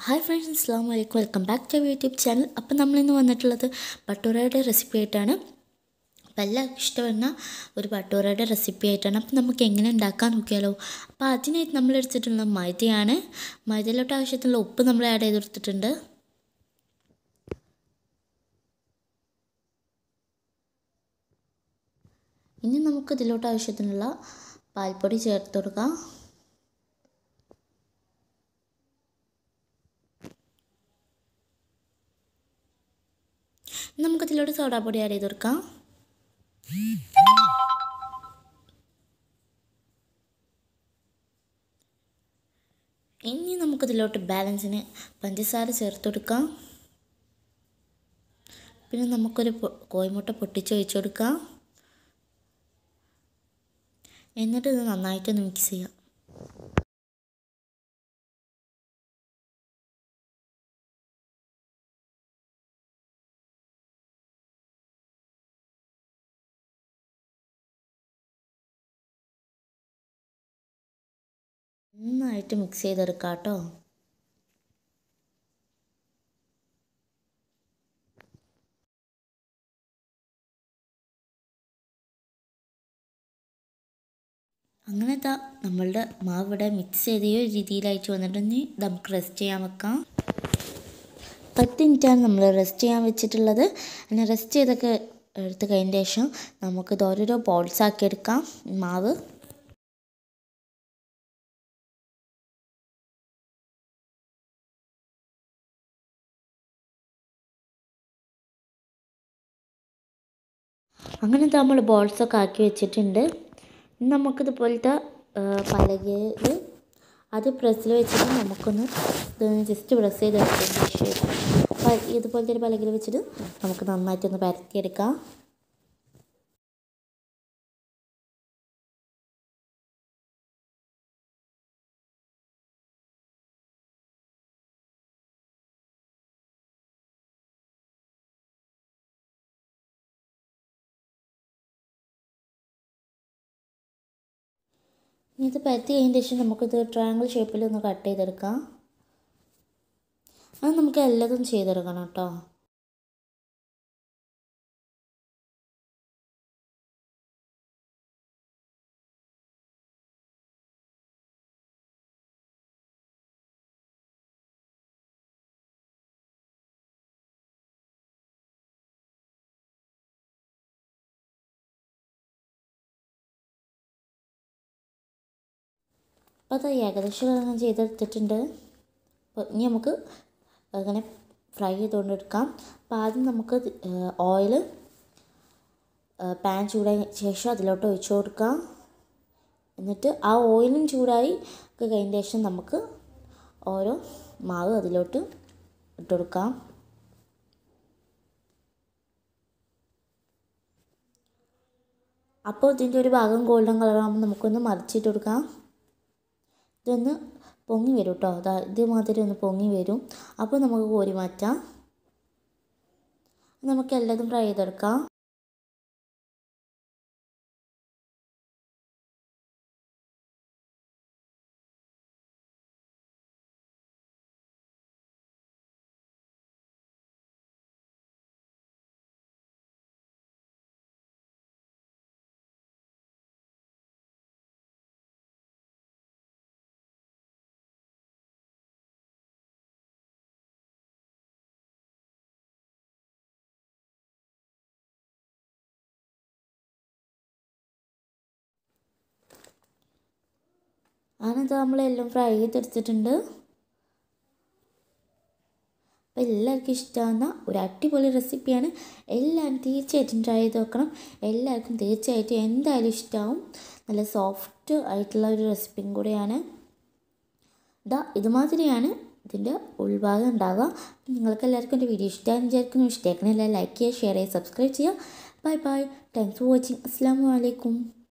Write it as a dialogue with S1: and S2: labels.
S1: hi friends അസ്സാം വലൈക്കും welcome back to YouTube channel അപ്പം നമ്മളിന്ന് വന്നിട്ടുള്ളത് ഭട്ടൂരയുടെ റെസിപ്പി ആയിട്ടാണ് അപ്പം എല്ലാവർക്കും ഇഷ്ടപ്പെടുന്ന ഒരു ഭട്ടൂരയുടെ റെസിപ്പി ആയിട്ടാണ് അപ്പം നമുക്ക് എങ്ങനെ ഉണ്ടാക്കാൻ നോക്കിയാലോ അപ്പോൾ അതിനായിട്ട് നമ്മൾ എടുത്തിട്ടുള്ള മൈദയാണ് മൈദയിലോട്ട് ആവശ്യത്തിനുള്ള ഉപ്പ് നമ്മൾ ആഡ് ചെയ്ത് കൊടുത്തിട്ടുണ്ട് ഇനി നമുക്ക് ഇതിലോട്ട് ആവശ്യത്തിനുള്ള പാൽപ്പൊടി ചേർത്ത് കൊടുക്കാം നമുക്കതിലോട്ട് സോഡാപ്പൊടി ആഡ് ചെയ്ത് കൊടുക്കാം ഇനി നമുക്കതിലോട്ട് ബാലൻസിന് പഞ്ചസാര ചേർത്ത് കൊടുക്കാം പിന്നെ നമുക്കൊരു കോഴിമുട്ട പൊട്ടിച്ച് ഒഴിച്ചു കൊടുക്കാം എന്നിട്ട് ഇത് നന്നായിട്ടൊന്ന് മിക്സ് ചെയ്യാം നന്നായിട്ട് മിക്സ് ചെയ്തെടുക്കാം കേട്ടോ അങ്ങനെ ഇതാ നമ്മളുടെ മാവ് ഇവിടെ മിക്സ് ചെയ്ത ഈ ഒരു രീതിയിലായിട്ട് വന്നിട്ടുണ്ടെങ്കിൽ നമുക്ക് റെസ്റ്റ് ചെയ്യാൻ വെക്കാം പത്ത് മിനിറ്റാണ് നമ്മൾ റെസ്റ്റ് ചെയ്യാൻ വെച്ചിട്ടുള്ളത് അങ്ങനെ റെസ്റ്റ് ചെയ്തൊക്കെ എടുത്ത് കഴിഞ്ഞ ശേഷം നമുക്ക് ഓരോരോ ബോൾസ് ആക്കി എടുക്കാം മാവ് അങ്ങനെ നമ്മൾ ബോൾസൊക്കെ ആക്കി വെച്ചിട്ടുണ്ട് നമുക്കിതുപോലത്തെ പലകയിൽ അത് പ്രസ്സിൽ വെച്ചിട്ട് നമുക്കൊന്ന് ഇതൊന്ന് ജസ്റ്റ് പ്രസ് ചെയ്ത് എടുത്തതിന് ശേഷം ഇതുപോലത്തെ ഒരു പലകയിൽ വെച്ചിട്ട് നമുക്ക് നന്നായിട്ടൊന്ന് പരത്തിയെടുക്കാം ഇനി ഇത് പരത്തി കഴിഞ്ഞ ശേഷം നമുക്കിത് ട്രയാങ്കിൾ ഷേപ്പിൽ ഒന്ന് കട്ട് ചെയ്തെടുക്കാം അത് നമുക്ക് എല്ലാതും ചെയ്തെടുക്കണം കേട്ടോ അപ്പോൾ അത് ഏകദേശം ഞാൻ ചെയ്തെടുത്തിട്ടുണ്ട് അപ്പോൾ ഇനി നമുക്ക് അങ്ങനെ ഫ്രൈ ചെയ്തുകൊണ്ട് എടുക്കാം അപ്പോൾ ആദ്യം നമുക്ക് ഓയിൽ പാൻ ചൂടായ ശേഷം അതിലോട്ട് ഒഴിച്ചു കൊടുക്കാം എന്നിട്ട് ആ ഓയിലും ചൂടായി ഒക്കെ കഴിഞ്ഞ ശേഷം നമുക്ക് ഓരോ മാവ് അതിലോട്ട് ഇട്ട് കൊടുക്കാം അപ്പോൾ ഇതിൻ്റെ ഒരു ഭാഗം ഗോൾഡൻ കളറാകുമ്പോൾ നമുക്കൊന്ന് മറിച്ചിട്ട് കൊടുക്കാം ഇതൊന്ന് പൊങ്ങി വരും കേട്ടോ അതാ ഇതുമാതിരി ഒന്ന് പൊങ്ങി വരും അപ്പോൾ നമുക്ക് കോരി മാറ്റാം നമുക്ക് എല്ലാതും ഫ്രൈ ചെയ്തെടുക്കാം അങ്ങനത്തെ നമ്മളെല്ലാം ഫ്രൈ ചെയ്തെടുത്തിട്ടുണ്ട് അപ്പോൾ എല്ലാവർക്കും ഇഷ്ടമാകുന്ന ഒരു അടിപൊളി റെസിപ്പിയാണ് എല്ലാവരും തീർച്ചയായിട്ടും ട്രൈ ചെയ്ത് നോക്കണം എല്ലാവർക്കും തീർച്ചയായിട്ടും എന്തായാലും ഇഷ്ടമാവും നല്ല സോഫ്റ്റ് ആയിട്ടുള്ള ഒരു റെസിപ്പിയും കൂടെയാണ് ഇതാ ഇതുമാതിരിയാണ് ഇതിൻ്റെ ഉൾഭാഗം ഉണ്ടാവുക നിങ്ങൾക്ക് എല്ലാവർക്കും എൻ്റെ വീഡിയോ ഇഷ്ടമായെന്ന് വിചാരിക്കുന്നു ഇഷ്ടമാക്കണമെല്ലാം ലൈക്ക് ചെയ്യുക ഷെയർ ചെയ്യുക സബ്സ്ക്രൈബ് ചെയ്യുക bye bye thanks for watching അസ്സാം വലൈക്കും